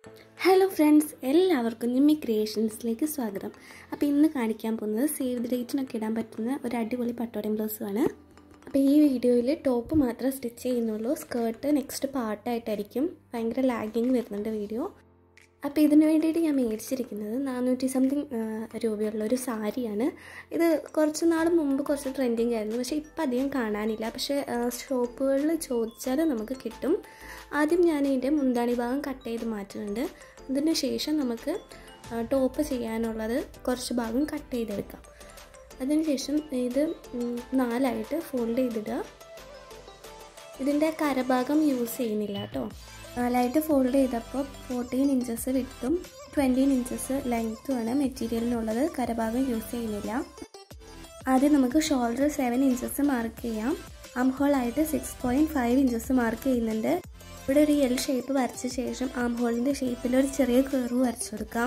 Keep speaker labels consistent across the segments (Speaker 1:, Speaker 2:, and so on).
Speaker 1: hello friends എല്ലാവർക്കും നിമ്മി ക്രിയേഷൻസിലേക്ക് സ്വാഗതം അപ്പോൾ ഇന്ന് കാണിക്കാൻ പോകുന്നത് സേവ് ദി ഡേറ്റിനൊക്കെ ഇടാൻ പറ്റുന്ന ഒരു അടിപൊളി പട്ടോടം ബ്ലൗസുമാണ് അപ്പോൾ ഈ വീഡിയോയിൽ ടോപ്പ് മാത്രമേ സ്റ്റിച്ച് ചെയ്യുന്നുള്ളൂ സ്കേർട്ട് നെക്സ്റ്റ് പാർട്ടായിട്ടായിരിക്കും ഭയങ്കര ലാഗിങ് വരുന്നുണ്ട് വീഡിയോ അപ്പോൾ ഇതിന് വേണ്ടിയിട്ട് ഞാൻ മേടിച്ചിരിക്കുന്നത് നാനൂറ്റി സംതിങ് രൂപയുള്ള ഒരു സാരിയാണ് ഇത് കുറച്ച് നാൾ മുമ്പ് കുറച്ച് ട്രെൻഡിങ് ആയിരുന്നു പക്ഷേ ഇപ്പം അധികം കാണാനില്ല പക്ഷേ ഷോപ്പുകളിൽ ചോദിച്ചാൽ നമുക്ക് കിട്ടും ആദ്യം ഞാൻ ഇതിൻ്റെ മുന്താണി ഭാഗം കട്ട് ചെയ്ത് മാറ്റുന്നുണ്ട് അതിന് ശേഷം നമുക്ക് ടോപ്പ് ചെയ്യാനുള്ളത് കുറച്ച് ഭാഗം കട്ട് ചെയ്തെടുക്കാം അതിനുശേഷം ഇത് നാലായിട്ട് ഫോൾഡ് ചെയ്തിടുക ഇതിൻ്റെ കരഭാഗം യൂസ് ചെയ്യുന്നില്ല കേട്ടോ നാലായിട്ട് ഫോൾഡ് ചെയ്തപ്പോൾ ഫോർട്ടീൻ ഇഞ്ചസ് വിട്ടും ട്വൻറ്റീൻ ഇഞ്ചസ് ലെങ്ത്തുമാണ് മെറ്റീരിയലിനുള്ളത് കരഭാഗം യൂസ് ചെയ്യുന്നില്ല ആദ്യം നമുക്ക് ഷോൾഡർ സെവൻ ഇഞ്ചസ് മാർക്ക് ചെയ്യാം ആം ഹോളായിട്ട് six point five inches mark ചെയ്യുന്നുണ്ട് ഇവിടെ ഒരു എൽ ഷേപ്പ് വരച്ച ശേഷം ആം ഹോളിൻ്റെ ഷേപ്പിൽ ഒരു ചെറിയ കർവ് വരച്ചു കൊടുക്കാം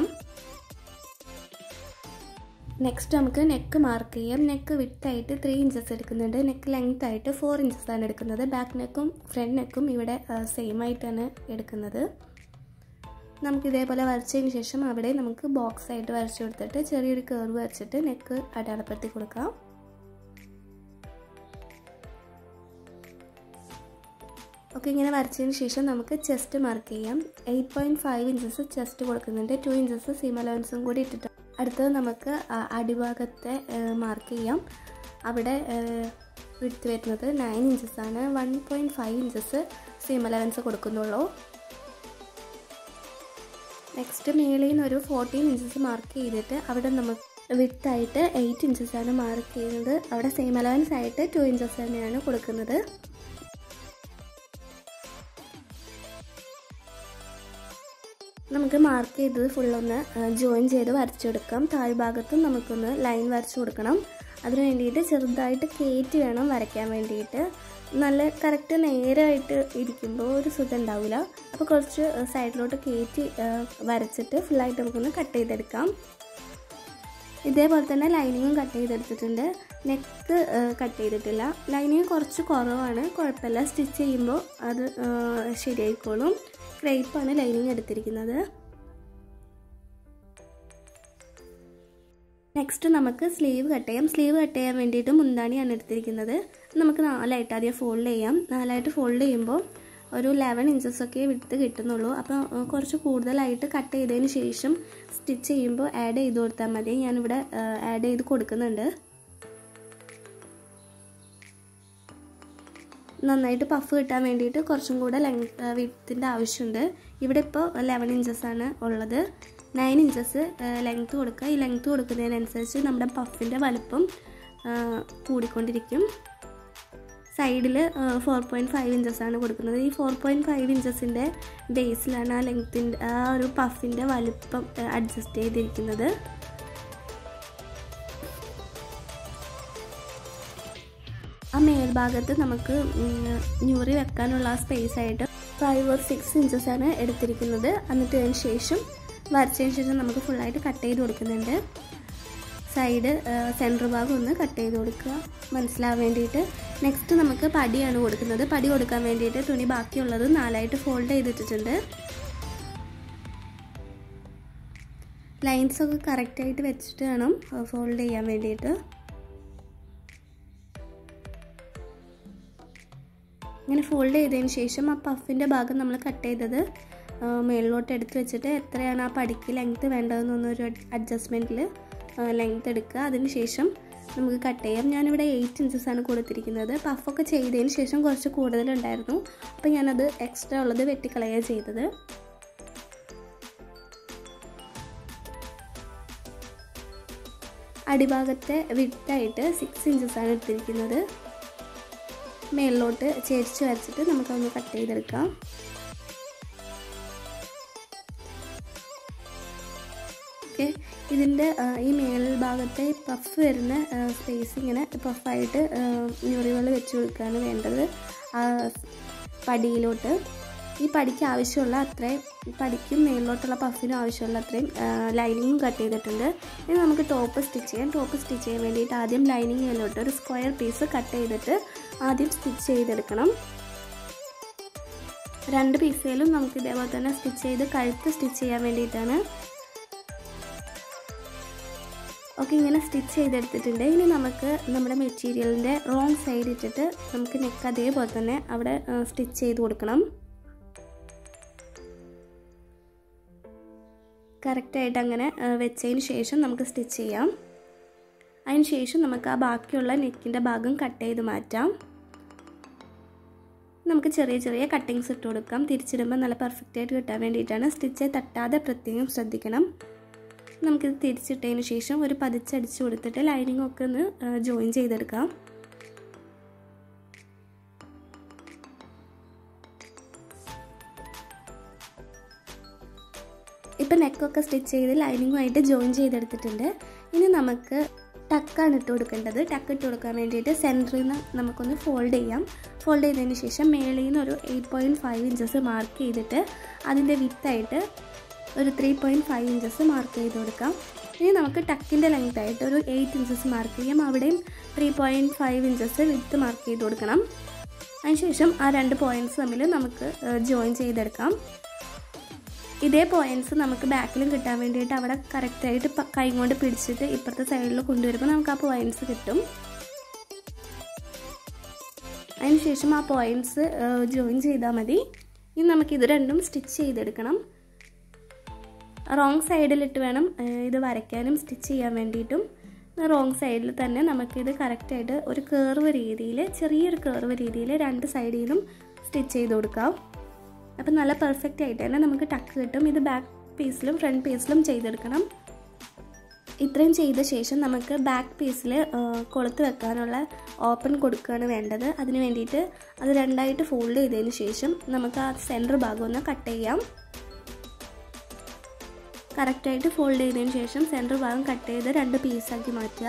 Speaker 1: നെക്സ്റ്റ് നമുക്ക് നെക്ക് മാർക്ക് ചെയ്യാം നെക്ക് വിട്ടായിട്ട് ത്രീ ഇഞ്ചസ് എടുക്കുന്നുണ്ട് നെക്ക് ലെങ്ത് ആയിട്ട് ഫോർ ഇഞ്ചസ് ആണ് എടുക്കുന്നത് ബാക്ക് നെക്കും ഫ്രണ്ട് നെക്കും ഇവിടെ സെയിം ആയിട്ടാണ് എടുക്കുന്നത് നമുക്ക് ഇതേപോലെ വരച്ചതിന് ശേഷം അവിടെ നമുക്ക് ബോക്സ് ആയിട്ട് വരച്ചു കൊടുത്തിട്ട് ചെറിയൊരു കേർവ് വരച്ചിട്ട് നെക്ക് അടയാളപ്പെടുത്തി കൊടുക്കാം ഓക്കെ ഇങ്ങനെ വരച്ചതിന് ശേഷം നമുക്ക് ചെസ്റ്റ് മാർക്ക് ചെയ്യാം eight point five inches chest കൊടുക്കുന്നുണ്ട് ടു ഇഞ്ചസ് സീം അലവൻസും കൂടി ഇട്ടിട്ട് അടുത്തത് നമുക്ക് അടിഭാഗത്തെ മാർക്ക് ചെയ്യാം അവിടെ വിടുത്ത് വരുന്നത് നയൻ ഇഞ്ചസ് ആണ് one point five inches seam allowance കൊടുക്കുന്നുള്ളൂ നെക്സ്റ്റ് മേളിൽ നിന്ന് ഒരു ഫോർട്ടീൻ ഇഞ്ചസ് മാർക്ക് ചെയ്തിട്ട് അവിടെ നമുക്ക് വിട്ടായിട്ട് എയ്റ്റ് ഇഞ്ചസ് ആണ് മാർക്ക് ചെയ്യുന്നത് അവിടെ സെയിം അലവൻസ് ആയിട്ട് ടു ഇഞ്ചസ് തന്നെയാണ് കൊടുക്കുന്നത് നമുക്ക് മാർക്ക് ചെയ്തത് ഫുള്ളൊന്ന് ജോയിൻ ചെയ്ത് വരച്ചെടുക്കാം താഴ്ഭാഗത്തും നമുക്കൊന്ന് ലൈൻ വരച്ചു കൊടുക്കണം അതിന് വേണ്ടിയിട്ട് ചെറുതായിട്ട് കയറ്റി വേണം വരയ്ക്കാൻ വേണ്ടിയിട്ട് നല്ല കറക്റ്റ് നേരായിട്ട് ഇരിക്കുമ്പോൾ ഒരു സുഖം ഉണ്ടാവില്ല അപ്പോൾ കുറച്ച് സൈഡിലോട്ട് കയറ്റി വരച്ചിട്ട് ഫുള്ളായിട്ട് നമുക്കൊന്ന് കട്ട് ചെയ്തെടുക്കാം ഇതേപോലെ തന്നെ ലൈനിങ്ങും കട്ട് ചെയ്തെടുത്തിട്ടുണ്ട് നെക്ക് കട്ട് ചെയ്തിട്ടില്ല ലൈനിങ് കുറച്ച് കുറവാണ് കുഴപ്പമില്ല സ്റ്റിച്ച് ചെയ്യുമ്പോൾ അത് ശരിയായിക്കോളും ക്രേപ്പാണ് ലൈനിങ് എടുത്തിരിക്കുന്നത് നെക്സ്റ്റ് നമുക്ക് സ്ലീവ് കട്ട് ചെയ്യാം സ്ലീവ് കട്ട് ചെയ്യാൻ വേണ്ടിയിട്ട് മുന്താണിയാണ് എടുത്തിരിക്കുന്നത് നമുക്ക് നാലായിട്ട് ആദ്യം ഫോൾഡ് ചെയ്യാം നാലായിട്ട് ഫോൾഡ് ചെയ്യുമ്പോൾ ഒരു ലെവൻ ഇഞ്ചസ് ഒക്കെ വിട്ട് കിട്ടുന്നുള്ളൂ അപ്പോൾ കുറച്ച് കൂടുതലായിട്ട് കട്ട് ചെയ്തതിന് ശേഷം സ്റ്റിച്ച് ചെയ്യുമ്പോൾ ആഡ് ചെയ്ത് കൊടുത്താൽ മതി ഞാനിവിടെ ആഡ് ചെയ്ത് കൊടുക്കുന്നുണ്ട് നന്നായിട്ട് പഫ് കിട്ടാൻ വേണ്ടിയിട്ട് കുറച്ചും കൂടെ ലെങ്ത് വിത്തിൻ്റെ ആവശ്യമുണ്ട് ഇവിടെ ഇപ്പോൾ ലെവൻ ഇഞ്ചസ് ആണ് ഉള്ളത് നയൻ ഇഞ്ചസ് ലെങ്ത്ത് കൊടുക്കുക ഈ ലെങ്ത്ത് കൊടുക്കുന്നതിനനുസരിച്ച് നമ്മുടെ പഫിൻ്റെ വലുപ്പം കൂടിക്കൊണ്ടിരിക്കും സൈഡിൽ ഫോർ പോയിൻറ്റ് ഫൈവ് ഇഞ്ചസ് ആണ് കൊടുക്കുന്നത് ഈ ഫോർ പോയിൻറ്റ് ഫൈവ് ഇഞ്ചസിൻ്റെ ബേസിലാണ് ആ ലെങ്ത്തിൻ്റെ ആ ഒരു പഫിൻ്റെ വലുപ്പം അഡ്ജസ്റ്റ് ചെയ്തിരിക്കുന്നത് ആ മേൽഭാഗത്ത് നമുക്ക് ഞൂറി വെക്കാനുള്ള ആ സ്പേസ് ആയിട്ട് ഫൈവ് ഓർ സിക്സ് ഇഞ്ചസ് ആണ് എടുത്തിരിക്കുന്നത് എന്നിട്ട് അതിന് ശേഷം വരച്ചതിന് ശേഷം നമുക്ക് ഫുള്ളായിട്ട് കട്ട് ചെയ്ത് കൊടുക്കുന്നുണ്ട് സൈഡ് സെൻറ്റർ ഭാഗം ഒന്ന് കട്ട് ചെയ്ത് കൊടുക്കുക മനസ്സിലാവാൻ വേണ്ടിയിട്ട് നെക്സ്റ്റ് നമുക്ക് പടിയാണ് കൊടുക്കുന്നത് പടി കൊടുക്കാൻ വേണ്ടിയിട്ട് തുണി ബാക്കിയുള്ളത് നാലായിട്ട് ഫോൾഡ് ചെയ്തിട്ടിട്ടുണ്ട് ലൈൻസ് ഒക്കെ കറക്റ്റായിട്ട് വെച്ചിട്ട് വേണം ഫോൾഡ് ചെയ്യാൻ വേണ്ടിയിട്ട് ഇങ്ങനെ ഫോൾഡ് ചെയ്തതിന് ശേഷം ആ പഫിൻ്റെ ഭാഗം നമ്മൾ കട്ട് ചെയ്തത് മുകളിലോട്ട് എടുത്ത് വെച്ചിട്ട് എത്രയാണ് ആ പടിക്ക് ലെങ്ത്ത് വേണ്ടതെന്നൊന്നൊരു അഡ്ജസ്റ്റ്മെൻറ്റിൽ ലെങ്ത്ത് എടുക്കുക അതിന് ശേഷം നമുക്ക് കട്ട് ചെയ്യാം ഞാനിവിടെ എയ്റ്റ് ഇഞ്ചസ് ആണ് കൊടുത്തിരിക്കുന്നത് പഫൊക്കെ ചെയ്തതിന് ശേഷം കുറച്ച് കൂടുതലുണ്ടായിരുന്നു അപ്പോൾ ഞാനത് എക്സ്ട്രാ ഉള്ളത് വെട്ടിക്കളയുക ചെയ്തത് അടിഭാഗത്തെ വിട്ടായിട്ട് സിക്സ് ഇഞ്ചസ് ആണ് എടുത്തിരിക്കുന്നത് മേളിലോട്ട് ചേരിച്ച് വരച്ചിട്ട് നമുക്കൊന്ന് കട്ട് ചെയ്തെടുക്കാം ഓക്കെ ഇതിൻ്റെ ഈ മേൽഭാഗത്തെ പഫ് വരുന്ന സ്പേസ് ഇങ്ങനെ പഫായിട്ട് ഞൊറികൾ വെച്ച് കൊടുക്കുകയാണ് വേണ്ടത് പടിയിലോട്ട് ഈ പടിക്ക് ആവശ്യമുള്ള അത്രയും പടിക്കും മേളിലോട്ടുള്ള പഫിനും ആവശ്യമുള്ള അത്രയും ലൈനിങ്ങും കട്ട് ചെയ്തിട്ടുണ്ട് ഇനി നമുക്ക് ടോപ്പ് സ്റ്റിച്ച് ചെയ്യാം ടോപ്പ് സ്റ്റിച്ച് ചെയ്യാൻ വേണ്ടിയിട്ട് ആദ്യം ലൈനിങ്ങിലോട്ട് ഒരു സ്ക്വയർ പീസ് കട്ട് ചെയ്തിട്ട് ആദ്യം സ്റ്റിച്ച് ചെയ്തെടുക്കണം രണ്ട് പീസയിലും നമുക്ക് ഇതേപോലെ തന്നെ സ്റ്റിച്ച് ചെയ്ത് കഴുത്ത് സ്റ്റിച്ച് ചെയ്യാൻ വേണ്ടിയിട്ടാണ് ഓക്കെ ഇങ്ങനെ സ്റ്റിച്ച് ചെയ്തെടുത്തിട്ടുണ്ട് ഇനി നമുക്ക് നമ്മുടെ മെറ്റീരിയലിൻ്റെ റോങ് സൈഡ് ഇട്ടിട്ട് നമുക്ക് നെക്ക് അതേപോലെ തന്നെ അവിടെ സ്റ്റിച്ച് ചെയ്ത് കൊടുക്കണം കറക്റ്റായിട്ട് അങ്ങനെ വെച്ചതിന് ശേഷം നമുക്ക് സ്റ്റിച്ച് ചെയ്യാം അതിന് ശേഷം നമുക്ക് ആ ബാക്കിയുള്ള നെക്കിൻ്റെ ഭാഗം കട്ട് ചെയ്ത് മാറ്റാം നമുക്ക് ചെറിയ ചെറിയ കട്ടിങ്സ് ഇട്ട് കൊടുക്കാം തിരിച്ചിടുമ്പോൾ നല്ല പെർഫെക്റ്റ് ആയിട്ട് കിട്ടാൻ വേണ്ടിയിട്ടാണ് സ്റ്റിച്ച് തട്ടാതെ പ്രത്യേകം ശ്രദ്ധിക്കണം നമുക്കിത് തിരിച്ചിട്ടതിന് ശേഷം ഒരു പതിച്ചടിച്ച് കൊടുത്തിട്ട് ലൈനിങ് ഒക്കെ ഒന്ന് ജോയിൻ ചെയ്തെടുക്കാം ഇപ്പം നെക്കൊക്കെ സ്റ്റിച്ച് ചെയ്ത് ലൈനിങ്ങുമായിട്ട് ജോയിൻ ചെയ്തെടുത്തിട്ടുണ്ട് ഇനി നമുക്ക് ടക്കാണ് ഇട്ട് കൊടുക്കേണ്ടത് ടക്ക് ഇട്ട് കൊടുക്കാൻ വേണ്ടിയിട്ട് സെൻറ്ററിൽ നിന്ന് നമുക്കൊന്ന് ഫോൾഡ് ചെയ്യാം ഫോൾഡ് ചെയ്തതിന് ശേഷം മേളിൽ നിന്ന് ഒരു eight point five inches mark ചെയ്തിട്ട് അതിൻ്റെ വിത്തായിട്ട് ഒരു three point five inches mark ചെയ്ത് കൊടുക്കാം ഇനി നമുക്ക് ടക്കിൻ്റെ ലെങ്ത് ആയിട്ട് ഒരു എയ്റ്റ് ഇഞ്ചസ് മാർക്ക് ചെയ്യാം അവിടെയും three point five inches width mark ചെയ്ത് കൊടുക്കണം അതിനുശേഷം ആ രണ്ട് പോയിൻറ്റ്സ് തമ്മിൽ നമുക്ക് ജോയിൻ ചെയ്തെടുക്കാം ഇതേ പോയിൻറ്റ്സ് നമുക്ക് ബാക്കിലും കിട്ടാൻ വേണ്ടിയിട്ട് അവിടെ കറക്റ്റായിട്ട് കൈ കൊണ്ട് പിടിച്ചിട്ട് ഇപ്പുറത്തെ സൈഡിൽ കൊണ്ടുവരുമ്പോൾ നമുക്ക് ആ പോയിൻറ്റ്സ് കിട്ടും അതിനുശേഷം ആ പോയിൻറ്റ്സ് ജോയിൻ ചെയ്താൽ മതി ഇനി നമുക്കിത് രണ്ടും സ്റ്റിച്ച് ചെയ്തെടുക്കണം റോങ് സൈഡിലിട്ട് വേണം ഇത് വരയ്ക്കാനും സ്റ്റിച്ച് ചെയ്യാൻ വേണ്ടിയിട്ടും റോങ് സൈഡിൽ തന്നെ നമുക്കിത് കറക്റ്റായിട്ട് ഒരു കേർവ് രീതിയിൽ ചെറിയൊരു കേർവ് രീതിയിൽ രണ്ട് സൈഡിൽ നിന്നും സ്റ്റിച്ച് ചെയ്ത് കൊടുക്കാം അപ്പം നല്ല പെർഫെക്റ്റ് ആയിട്ട് തന്നെ നമുക്ക് ടക്ക് കിട്ടും ഇത് ബാക്ക് പീസിലും ഫ്രണ്ട് പീസിലും ചെയ്തെടുക്കണം ഇത്രയും ചെയ്ത ശേഷം നമുക്ക് ബാക്ക് പീസിൽ കൊളുത്ത് വെക്കാനുള്ള ഓപ്പൺ കൊടുക്കുകയാണ് വേണ്ടത് അതിന് വേണ്ടിയിട്ട് അത് രണ്ടായിട്ട് ഫോൾഡ് ചെയ്തതിന് ശേഷം നമുക്ക് ആ സെൻറ്റർ ഭാഗം ഒന്ന് കട്ട് ചെയ്യാം കറക്റ്റായിട്ട് ഫോൾഡ് ചെയ്തതിന് ശേഷം സെൻറ്റർ ഭാഗം കട്ട് ചെയ്ത് രണ്ട് പീസാക്കി മാറ്റുക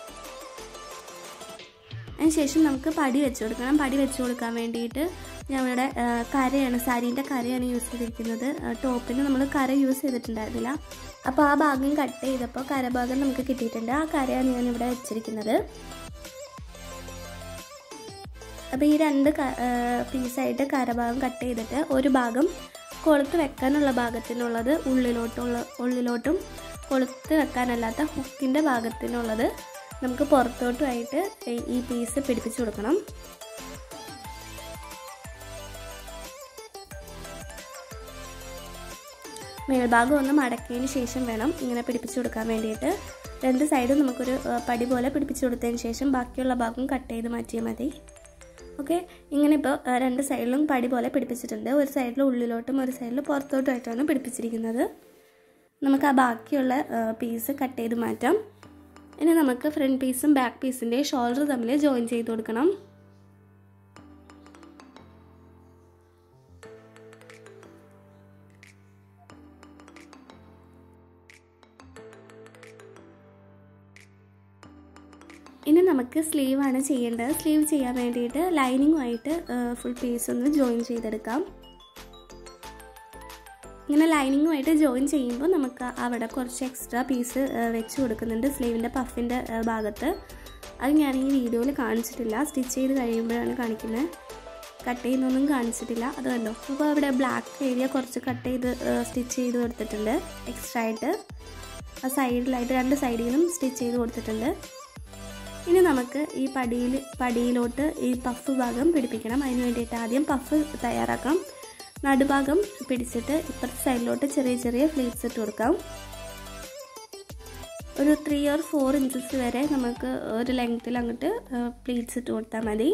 Speaker 1: അതിനുശേഷം നമുക്ക് പടി വെച്ച് കൊടുക്കണം പടി വെച്ച് കൊടുക്കാൻ വേണ്ടിയിട്ട് ഞങ്ങളുടെ കരയാണ് സാരീൻ്റെ കരയാണ് യൂസ് ചെയ്തിരിക്കുന്നത് ടോപ്പിന് നമ്മൾ കര യൂസ് ചെയ്തിട്ടുണ്ടായിരുന്നില്ല അപ്പോൾ ആ ഭാഗം കട്ട് ചെയ്തപ്പോൾ കരഭാഗം നമുക്ക് കിട്ടിയിട്ടുണ്ട് ആ കരയാണ് ഞാൻ ഇവിടെ വെച്ചിരിക്കുന്നത് അപ്പോൾ ഈ രണ്ട് പീസായിട്ട് കരഭാഗം കട്ട് ചെയ്തിട്ട് ഒരു ഭാഗം കൊളുത്ത് വെക്കാനുള്ള ഭാഗത്തിനുള്ളത് ഉള്ളിലോട്ടുള്ള ഉള്ളിലോട്ടും കൊളുത്ത് വെക്കാനല്ലാത്ത ഹുക്കിൻ്റെ ഭാഗത്തിനുള്ളത് നമുക്ക് പുറത്തോട്ടുമായിട്ട് ഈ പീസ് പിടിപ്പിച്ച് കൊടുക്കണം മേൽഭാഗം ഒന്ന് മടക്കിയതിന് ശേഷം വേണം ഇങ്ങനെ പിടിപ്പിച്ച് കൊടുക്കാൻ വേണ്ടിയിട്ട് രണ്ട് സൈഡും നമുക്കൊരു പടി പോലെ പിടിപ്പിച്ച് കൊടുത്തതിന് ശേഷം ബാക്കിയുള്ള ഭാഗം കട്ട് ചെയ്ത് മാറ്റിയാൽ മതി ഓക്കെ ഇങ്ങനെ ഇപ്പോൾ രണ്ട് സൈഡിലും പടി പോലെ പിടിപ്പിച്ചിട്ടുണ്ട് ഒരു സൈഡിൽ ഉള്ളിലോട്ടും ഒരു സൈഡിൽ പുറത്തോട്ടുമായിട്ടാണ് പിടിപ്പിച്ചിരിക്കുന്നത് നമുക്ക് ആ ബാക്കിയുള്ള പീസ് കട്ട് ചെയ്ത് മാറ്റാം ഇനി നമുക്ക് ഫ്രണ്ട് പീസും ബാക്ക് പീസിൻ്റെ ഷോൾഡർ തമ്മിൽ ജോയിൻ ചെയ്ത് കൊടുക്കണം ഇനി നമുക്ക് സ്ലീവാണ് ചെയ്യേണ്ടത് സ്ലീവ് ചെയ്യാൻ വേണ്ടിയിട്ട് ലൈനിങ്ങുമായിട്ട് ഫുൾ പീസ് ഒന്ന് ജോയിൻ ചെയ്തെടുക്കാം ഇങ്ങനെ ലൈനിങ്ങുമായിട്ട് ജോയിൻ ചെയ്യുമ്പോൾ നമുക്ക് അവിടെ കുറച്ച് എക്സ്ട്രാ പീസ് വെച്ച് കൊടുക്കുന്നുണ്ട് സ്ലീവിൻ്റെ പഫിൻ്റെ ഭാഗത്ത് അത് ഞാൻ ഈ വീഡിയോയിൽ കാണിച്ചിട്ടില്ല സ്റ്റിച്ച് ചെയ്ത് കഴിയുമ്പോഴാണ് കാണിക്കുന്നത് കട്ട് ചെയ്യുന്നൊന്നും കാണിച്ചിട്ടില്ല അത് കണ്ടോ അപ്പോൾ അവിടെ ബ്ലാക്ക് ഏരിയ കുറച്ച് കട്ട് ചെയ്ത് സ്റ്റിച്ച് ചെയ്ത് കൊടുത്തിട്ടുണ്ട് എക്സ്ട്രാ ആയിട്ട് ആ സൈഡിലായിട്ട് രണ്ട് സൈഡിലും സ്റ്റിച്ച് ചെയ്ത് കൊടുത്തിട്ടുണ്ട് ഇനി നമുക്ക് ഈ പടിയിൽ പടിയിലോട്ട് ഈ പഫ് ഭാഗം പിടിപ്പിക്കണം അതിന് വേണ്ടിയിട്ട് ആദ്യം പഫ് തയ്യാറാക്കാം നടുഭാഗം പിടിച്ചിട്ട് ഇപ്പുറത്തെ സൈഡിലോട്ട് ചെറിയ ചെറിയ ഫ്ലീറ്റ്സ് ഇട്ട് കൊടുക്കാം ഒരു ത്രീ ഓർ ഫോർ ഇഞ്ചസ് വരെ നമുക്ക് ഒരു ലെങ്ത്തിൽ അങ്ങോട്ട് പ്ലീറ്റ്സ് ഇട്ട് കൊടുത്താൽ മതി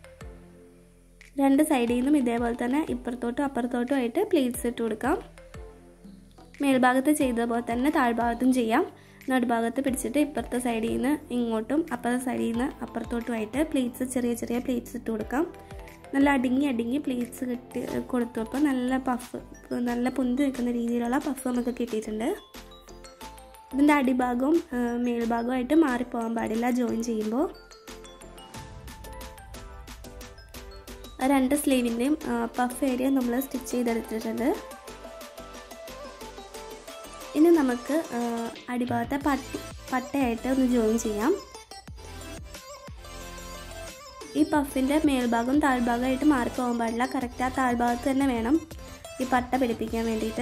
Speaker 1: രണ്ട് സൈഡിൽ നിന്നും ഇതേപോലെ തന്നെ ഇപ്പുറത്തോട്ടും അപ്പുറത്തോട്ടും ആയിട്ട് പ്ലീറ്റ്സ് ഇട്ട് കൊടുക്കാം മേൽഭാഗത്ത് ചെയ്ത പോലെ തന്നെ താഴ്ഭാഗത്തും ചെയ്യാം നടുഭാഗത്ത് പിടിച്ചിട്ട് ഇപ്പുറത്തെ സൈഡിൽ നിന്ന് ഇങ്ങോട്ടും അപ്പുറത്തെ സൈഡിൽ നിന്ന് അപ്പുറത്തോട്ടുമായിട്ട് പ്ലേറ്റ്സ് ചെറിയ ചെറിയ പ്ലേറ്റ്സ് ഇട്ട് കൊടുക്കാം നല്ല അടുങ്ങി അടുങ്ങി പ്ലേറ്റ്സ് കിട്ടി കൊടുത്തപ്പോൾ നല്ല പഫ് നല്ല പൊന്തി നിൽക്കുന്ന രീതിയിലുള്ള പഫ് നമുക്ക് കിട്ടിയിട്ടുണ്ട് ഇതിൻ്റെ അടിഭാഗവും മേൽഭാഗവുമായിട്ട് മാറിപ്പോകാൻ പാടില്ല ജോയിൻ ചെയ്യുമ്പോൾ രണ്ട് സ്ലീവിൻ്റെയും പഫ് ഏരിയ നമ്മൾ സ്റ്റിച്ച് ചെയ്തെടുത്തിട്ടുണ്ട് ഇനി നമുക്ക് അടിഭാഗത്തെ പട്ടി പട്ടയായിട്ട് ഒന്ന് ജോയിൻ ചെയ്യാം ഈ പഫിൻ്റെ മേൽഭാഗം താഴ്ഭാഗമായിട്ട് മാറിപ്പോകാൻ പാടില്ല കറക്റ്റ് ആ താഴ്ഭാഗത്ത് തന്നെ വേണം ഈ പട്ട പിടിപ്പിക്കാൻ വേണ്ടിയിട്ട്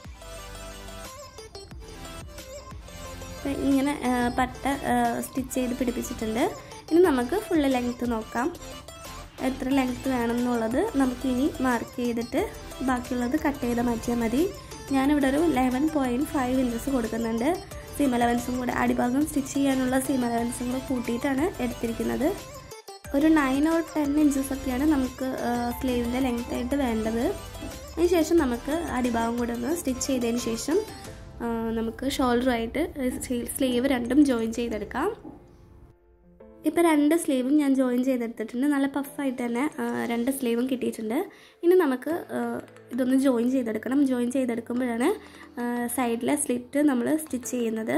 Speaker 1: ഇങ്ങനെ പട്ട സ്റ്റിച്ച് ചെയ്ത് പിടിപ്പിച്ചിട്ടുണ്ട് ഇനി നമുക്ക് ഫുള്ള് ലെങ്ത്ത് നോക്കാം എത്ര ലെങ്ത്ത് വേണം എന്നുള്ളത് നമുക്കിനി മാർക്ക് ചെയ്തിട്ട് ബാക്കിയുള്ളത് കട്ട് ചെയ്ത് മാറ്റിയാൽ മതി ഞാനിവിടെ ഒരു ലെവൻ പോയിൻറ്റ് ഫൈവ് ഇഞ്ചസ് കൊടുക്കുന്നുണ്ട് സീം അലവൻസും കൂടെ അടിഭാഗം സ്റ്റിച്ച് ചെയ്യാനുള്ള സീം അലവൻസും കൂടെ കൂട്ടിയിട്ടാണ് എടുത്തിരിക്കുന്നത് ഒരു നയൻ ഓർ ടെൻ ഇഞ്ചസ് ഒക്കെയാണ് നമുക്ക് സ്ലീവിൻ്റെ ലെങ്ത് ആയിട്ട് വേണ്ടത് അതിനുശേഷം നമുക്ക് അടിഭാഗം കൂടെ ഒന്ന് സ്റ്റിച്ച് ചെയ്തതിന് ശേഷം നമുക്ക് ഷോൾഡറുമായിട്ട് സ്ലീവ് രണ്ടും ജോയിൻ ചെയ്തെടുക്കാം ഇപ്പോൾ രണ്ട് സ്ലീവും ഞാൻ ജോയിൻ ചെയ്തെടുത്തിട്ടുണ്ട് നല്ല പഫായിട്ട് തന്നെ രണ്ട് സ്ലീവും കിട്ടിയിട്ടുണ്ട് ഇനി നമുക്ക് ഇതൊന്ന് ജോയിൻ ചെയ്തെടുക്കണം ജോയിൻ ചെയ്തെടുക്കുമ്പോഴാണ് സൈഡിലെ സ്ലിറ്റ് നമ്മൾ സ്റ്റിച്ച് ചെയ്യുന്നത്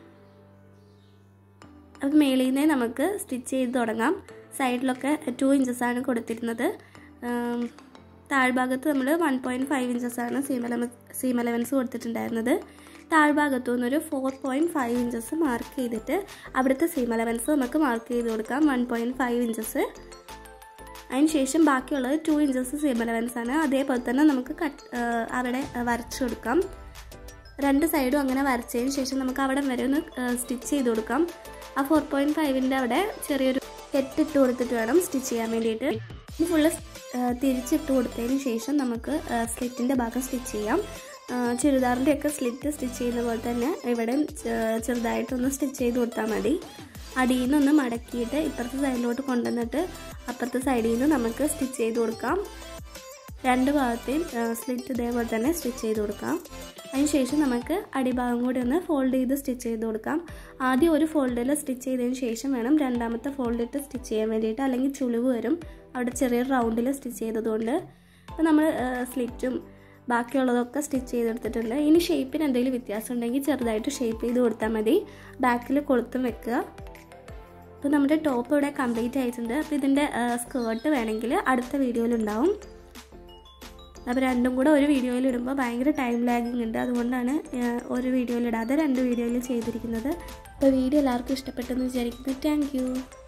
Speaker 1: അപ്പോൾ മേളിൽ നിന്നേ നമുക്ക് സ്റ്റിച്ച് ചെയ്ത് തുടങ്ങാം സൈഡിലൊക്കെ ടു ഇഞ്ചസാണ് കൊടുത്തിരുന്നത് താഴ്ഭാഗത്ത് നമ്മൾ വൺ പോയിൻറ്റ് ഫൈവ് ഇഞ്ചസാണ് സീം അലവ സീം അലവൻസ് കൊടുത്തിട്ടുണ്ടായിരുന്നത് താഴ്ഭാഗത്തു നിന്നൊരു four point five inches mark ചെയ്തിട്ട് അവിടുത്തെ സീം അലവൻസ് നമുക്ക് മാർക്ക് ചെയ്ത് കൊടുക്കാം വൺ പോയിൻറ്റ് ഫൈവ് ഇഞ്ചസ് അതിന് ശേഷം ബാക്കിയുള്ളത് ടു ഇഞ്ചസ് സീം അലവൻസ് ആണ് അതേപോലെ തന്നെ നമുക്ക് കട്ട് അവിടെ വരച്ചു കൊടുക്കാം രണ്ട് സൈഡും അങ്ങനെ വരച്ചതിന് ശേഷം നമുക്ക് അവിടെ വരെ ഒന്ന് സ്റ്റിച്ച് ചെയ്ത് കൊടുക്കാം ആ ഫോർ പോയിൻറ്റ് ഫൈവിൻ്റെ അവിടെ ചെറിയൊരു കെട്ടിട്ട് കൊടുത്തിട്ട് വേണം സ്റ്റിച്ച് ചെയ്യാൻ വേണ്ടിയിട്ട് ഇത് ഫുള്ള് തിരിച്ചിട്ട് കൊടുത്തതിന് ശേഷം നമുക്ക് സ്ലിറ്റിൻ്റെ ഭാഗം സ്റ്റിച്ച് ചെയ്യാം ചുരിദാറിൻ്റെ ഒക്കെ സ്ലിറ്റ് സ്റ്റിച്ച് ചെയ്യുന്ന പോലെ തന്നെ ഇവിടെ ചെറുതായിട്ടൊന്ന് സ്റ്റിച്ച് ചെയ്ത് കൊടുത്താൽ മതി അടിയിൽ നിന്നൊന്ന് മടക്കിയിട്ട് ഇപ്പുറത്തെ സൈഡിലോട്ട് കൊണ്ടുവന്നിട്ട് അപ്പുറത്തെ സൈഡിൽ നിന്ന് നമുക്ക് സ്റ്റിച്ച് ചെയ്ത് കൊടുക്കാം രണ്ട് ഭാഗത്തെയും സ്ലിറ്റ് ഇതേപോലെ തന്നെ സ്റ്റിച്ച് ചെയ്ത് കൊടുക്കാം അതിനുശേഷം നമുക്ക് അടിഭാഗം കൂടി ഒന്ന് ഫോൾഡ് ചെയ്ത് സ്റ്റിച്ച് ചെയ്ത് കൊടുക്കാം ആദ്യം ഒരു ഫോൾഡിൽ സ്റ്റിച്ച് ചെയ്തതിന് ശേഷം വേണം രണ്ടാമത്തെ ഫോൾഡിട്ട് സ്റ്റിച്ച് ചെയ്യാൻ വേണ്ടിയിട്ട് അല്ലെങ്കിൽ ചുളിവ് വരും അവിടെ ചെറിയ റൗണ്ടിൽ സ്റ്റിച്ച് ചെയ്തതുകൊണ്ട് അപ്പോൾ നമ്മൾ സ്ലിറ്റും ബാക്കിയുള്ളതൊക്കെ സ്റ്റിച്ച് ചെയ്തെടുത്തിട്ടുണ്ട് ഇനി ഷേപ്പിന് എന്തെങ്കിലും വ്യത്യാസം ഉണ്ടെങ്കിൽ ചെറുതായിട്ട് ഷേപ്പ് ചെയ്ത് കൊടുത്താൽ മതി ബാക്കിൽ കൊളുത്തും വെക്കുക അപ്പോൾ നമ്മുടെ ടോപ്പ് ഇവിടെ കംപ്ലീറ്റ് ആയിട്ടുണ്ട് അപ്പോൾ ഇതിൻ്റെ സ്കേർട്ട് വേണമെങ്കിൽ അടുത്ത വീഡിയോയിൽ ഉണ്ടാവും അപ്പോൾ രണ്ടും കൂടെ ഒരു വീഡിയോയിൽ ഇടുമ്പോൾ ഭയങ്കര ടൈം ലാഗിങ് ഉണ്ട് അതുകൊണ്ടാണ് ഒരു വീഡിയോയിൽ ഇടാതെ രണ്ട് വീഡിയോയിൽ ചെയ്തിരിക്കുന്നത് അപ്പോൾ വീഡിയോ എല്ലാവർക്കും ഇഷ്ടപ്പെട്ടെന്ന് വിചാരിക്കുന്നു താങ്ക്